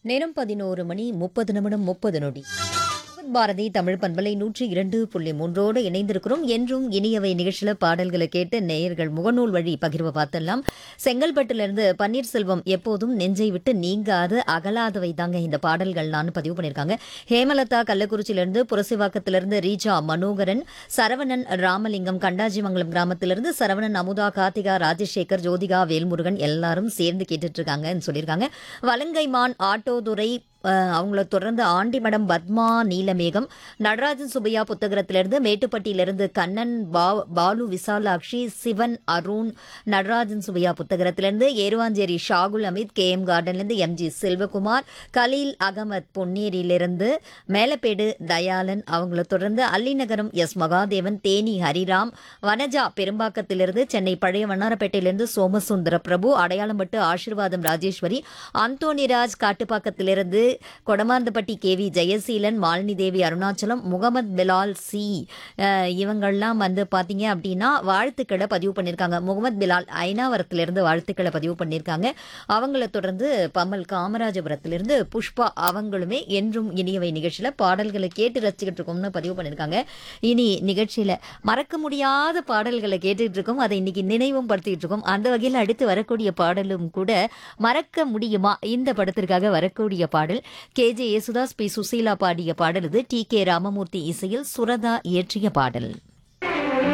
நேரம் பதினோரு மணி முப்பது நிமிடம் முப்பது நொடி பாரதி தமிழ் பண்பலை நூற்றி இரண்டு புள்ளி மூன்றோடு இணைந்திருக்கிறோம் என்றும் இனியவை நிகழ்ச்சியில பாடல்களை கேட்டு நேயர்கள் முகநூல் வழி பகிர்வு பார்த்தெல்லாம் செங்கல்பட்டிலிருந்து பன்னீர்செல்வம் எப்போதும் நெஞ்சை விட்டு நீங்காது அகலாதவை தாங்க இந்த பாடல்கள் நான் பதிவு பண்ணியிருக்காங்க ஹேமலதா கள்ளக்குறிச்சியிலிருந்து புரசிவாக்கத்திலிருந்து ரீஜா மனோகரன் சரவணன் ராமலிங்கம் கண்டாஜிமங்கலம் கிராமத்திலிருந்து சரவணன் அமுதா கார்த்திகா ராஜசேகர் ஜோதிகா வேல்முருகன் எல்லாரும் சேர்ந்து கேட்டுட்டு இருக்காங்கன்னு சொல்லியிருக்காங்க வலங்கைமான் ஆட்டோதுரை அஹ், அவங்கள தொடர்ந்து ஆண்டிமடம் பத்மா நீலமேகம் நடராஜன் சுபையா புத்தகத்திலிருந்து மேட்டுப்பட்டியிலிருந்து கண்ணன் பா பாலு விசாலாட்சி சிவன் அருண் நடராஜன் சுபையா புத்தகத்திலிருந்து ஏருவாஞ்சேரி ஷாகுல் அமித் கே எம் கார்டன்லேருந்து எம்ஜி செல்வகுமார் கலீல் அகமத் பொன்னேரியிலிருந்து மேலப்பேடு தயாளன் அவங்கள தொடர்ந்து அல்லிநகரம் எஸ் மகாதேவன் தேனி ஹரிராம் வனஜா பெரும்பாக்கத்திலிருந்து சென்னை பழைய வண்ணாரப்பேட்டையிலிருந்து சோமசுந்தர பிரபு அடையாளம்பட்டு ஆசீர்வாதம் ராஜேஸ்வரி அந்தோணிராஜ் காட்டுப்பாக்கத்திலிருந்து Kodamanthapatti K V Jayaseelan Malini Devi Arunachalam Mohammed Bilal C அஹ், இவங்கெல்லாம் வந்து பார்த்தீங்க அப்படின்னா வாழ்த்துக்களை பதிவு பண்ணியிருக்காங்க முகமது பிலால் ஐனாவரத்திலிருந்து வாழ்த்துக்களை பதிவு பண்ணியிருக்காங்க அவங்கள தொடர்ந்து பம்மல் காமராஜபுரத்திலிருந்து புஷ்பா அவங்களுமே என்றும் இனியவை நிகழ்ச்சியில் பாடல்களை கேட்டு ரசிச்சுக்கிட்டு இருக்கோம்னு பதிவு பண்ணியிருக்காங்க இனி நிகழ்ச்சியில் மறக்க முடியாத பாடல்களை கேட்டுட்டு இருக்கோம் அதை இன்னைக்கு நினைவும் படுத்திட்டு இருக்கோம் அந்த வகையில் அடுத்து வரக்கூடிய பாடலும் கூட மறக்க முடியுமா இந்த படத்திற்காக வரக்கூடிய பாடல் K J Yesudas P Susheela பாடிய பாடல் இது டி கே ராமமூர்த்தி இசையில் சுரதா இயற்றிய பாடல்